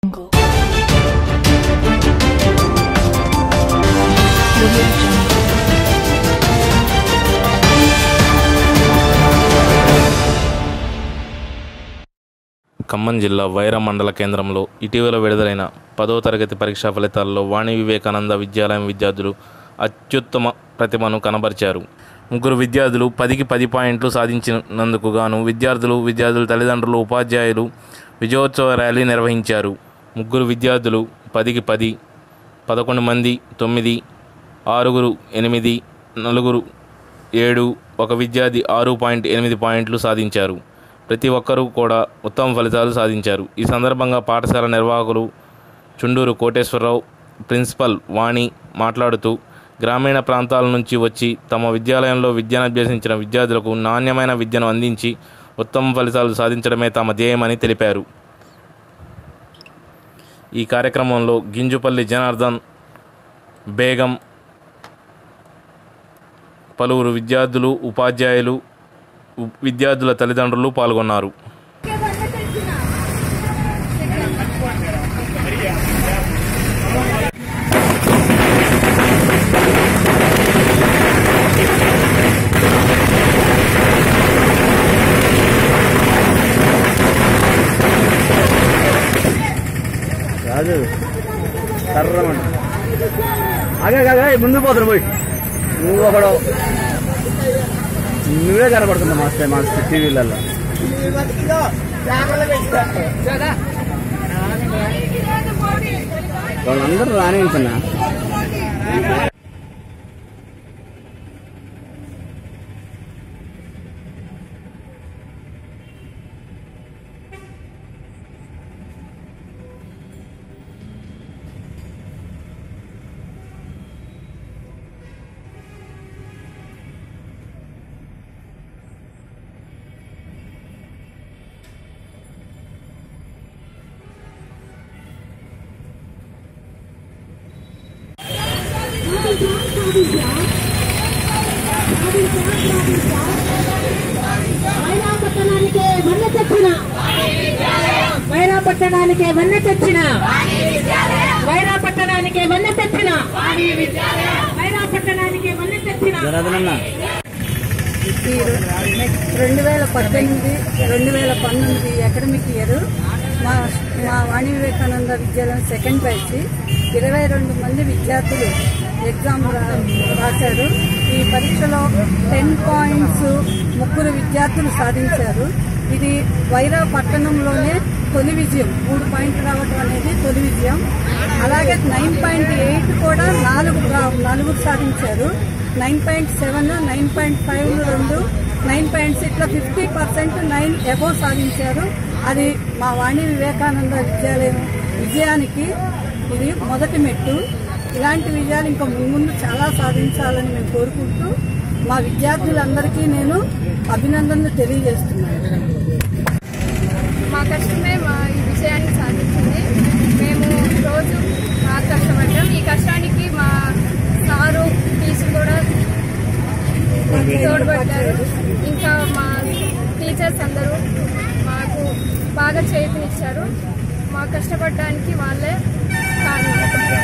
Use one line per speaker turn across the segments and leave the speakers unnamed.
Jungle. Audio Jungle.
Khammam జిల్లా వైరా మండల కేంద్రంలో ఇటీవల విడుదలైన పదో తరగతి పరీక్షా ఫలితాల్లో వాణి వివేకానంద విద్యాలయం విద్యార్థులు అత్యుత్తమ ప్రతిభను కనబరిచారు ముగ్గురు విద్యార్థులు పదికి పది పాయింట్లు సాధించినందుకు గాను విద్యార్థులు విద్యార్థుల తల్లిదండ్రులు ఉపాధ్యాయులు విజయోత్సవ ర్యాలీ నిర్వహించారు ముగ్గురు విద్యార్థులు పదికి పది పదకొండు మంది తొమ్మిది ఆరుగురు ఎనిమిది నలుగురు ఏడు ఒక విద్యార్థి ఆరు పాయింట్ ఎనిమిది పాయింట్లు సాధించారు ప్రతి ఒక్కరూ కూడా ఉత్తమ ఫలితాలు సాధించారు ఈ సందర్భంగా పాఠశాల నిర్వాహకులు చుండూరు కోటేశ్వరరావు ప్రిన్సిపల్ వాణి మాట్లాడుతూ గ్రామీణ ప్రాంతాల నుంచి వచ్చి తమ విద్యాలయంలో విద్యను అభ్యసించిన విద్యార్థులకు నాణ్యమైన విద్యను అందించి ఉత్తమ ఫలితాలు సాధించడమే తమ ధ్యేయమని తెలిపారు ఈ కార్యక్రమంలో గింజుపల్లి జనార్దన్ బేగం పలువురు విద్యార్థులు ఉపాధ్యాయులు ఉ- విద్యార్థుల తల్లిదండ్రులు పాల్గొన్నారు
రాజు కర్రమంట అగే కాగా ముందు పోతారు పోయి నువ్వు ఒకడు నువ్వే కనబడుతున్నావు మాస్టర్ మా టీవీలలో వాళ్ళందరూ రానించన్నా
వైరాపట్టణానికి వన్నె తెచ్చిన వైరాపట్టణానికి వన్నె తెచ్చిన వైరాపట్టణానికి వన్నె తెచ్చిన వైరాపట్టణానికి వన్నె తెచ్చిన
జనార్దనన్నా
ఈ రెండు వేల పద్దెనిమిది రెండు వేల పంతొమ్మిది అకాడమిక్ ఇయర్ మా మా వాణి వివేకానంద విద్యాలయం సెకండ్ బ్యాచ్ ఇరవై రెండు మంది విద్యార్థులు ఎగ్జామ్ రా- రాశారు ఈ పరీక్షలో టెన్ పాయింట్స్ ముగ్గురు విద్యార్థులు సాధించారు ఇది వైరా పట్టణంలోనే తొలి విజయం మూడు పాయింట్లు రావడం అనేది తొలి విజయం అలాగే నైన్ పాయింట్ ఎయిట్ కూడా నాలుగు రా- నలుగురు సాధించారు nine point seven nine point five రెండు nine point six fifty percent nine above సాధించారు అది మా వాణి వివేకానంద విద్యాలయం విజయానికి ఇది మొదటి మెట్టు ఇలాంటి విజయాలు ఇంకా ముందు చాలా సాధించాలని మేము కోరుకుంటూ మా విద్యార్థులందరికీ నేను అభినందనలు తెలియజేస్తున్నాను
మా కష్టమే మా ఈ విజయాన్ని సాధించింది మేము రోజు బాగా కష్టపడ్డాం ఈ కష్టానికి మా సారు టీచర్ కూడా తోడ్పడ్డారు ఇంకా మా టీచర్స్ అందరూ మాకు బాగా చేతినిచ్చారు మా కష్టపడడానికి వాళ్ళే కారణం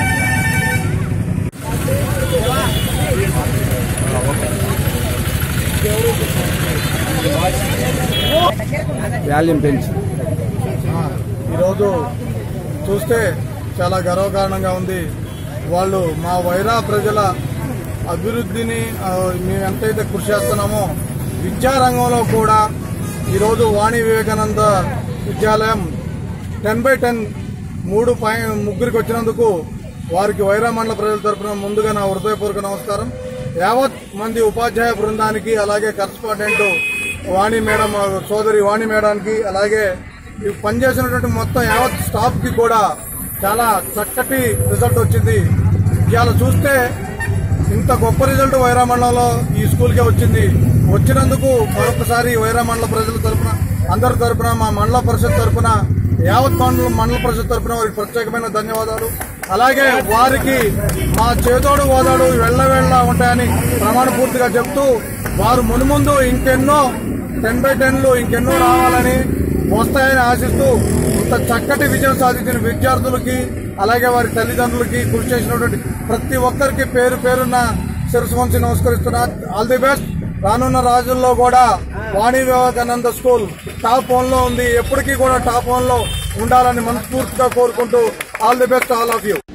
వాల్యూమ్ పెంచు
ఈరోజు చూస్తే చాలా గర్వకారణంగా ఉంది వాళ్ళు మా వైరా ప్రజల అభివృద్ధిని ఆ, మేము ఎంతైతే కృషి చేస్తున్నామో విద్యారంగంలో కూడా ఈరోజు Vani Vivekananda Vidyalayam ten by ten మూడు పాయింట్ ముగ్గురికి వచ్చినందుకు వారికి వైరా మండల ప్రజల తరపున ముందుగా నా హృదయపూర్వక నమస్కారం యావత్ మంది ఉపాధ్యాయ బృందానికి అలాగే కరస్పాండెంట్ వాణి మేడం సోదరి వాణి మేడానికి అలాగే ఈ పనిచేసినటువంటి మొత్తం యావత్ స్టాఫ్ కి కూడా చాలా చక్కటి రిజల్ట్ వచ్చింది ఇవాళ చూస్తే ఇంత గొప్ప రిజల్ట్ వైరా మండలంలో ఈ స్కూల్కే వచ్చింది వచ్చినందుకు మరొకసారి వైరా మండల ప్రజల తరపున అందరి తరపున మా మండల పరిషత్ తరపున యావత్ మండల మండల పరిషత్ తరపున వారికి ప్రత్యేకమైన ధన్యవాదాలు అలాగే వారికి మా చేదోడు ఓదాడు వెళ్ళ ఉంటాయని ప్రమాణ పూర్తిగా చెప్తూ వారు మునుముందు ఇంకెన్నో టెన్ బై టెన్లు ఇంకెన్నో రావాలని వస్తాయని ఆశిస్తూ ఇంత చక్కటి విజయం సాధించిన విద్యార్థులకి అలాగే వారి తల్లిదండ్రులకి కృషి చేసినటువంటి ప్రతి ఒక్కరికి పేరు పేరున్న శిరసు వంచి నమస్కరిస్తున్నా ఆల్ ది బెస్ట్ రానున్న రోజుల్లో కూడా Vani Vivekananda school top one లో ఉంది ఎప్పటికీ కూడా టాప్ వన్ లో ఉండాలని మనస్ఫూర్తిగా కోరుకుంటూ all the best all of you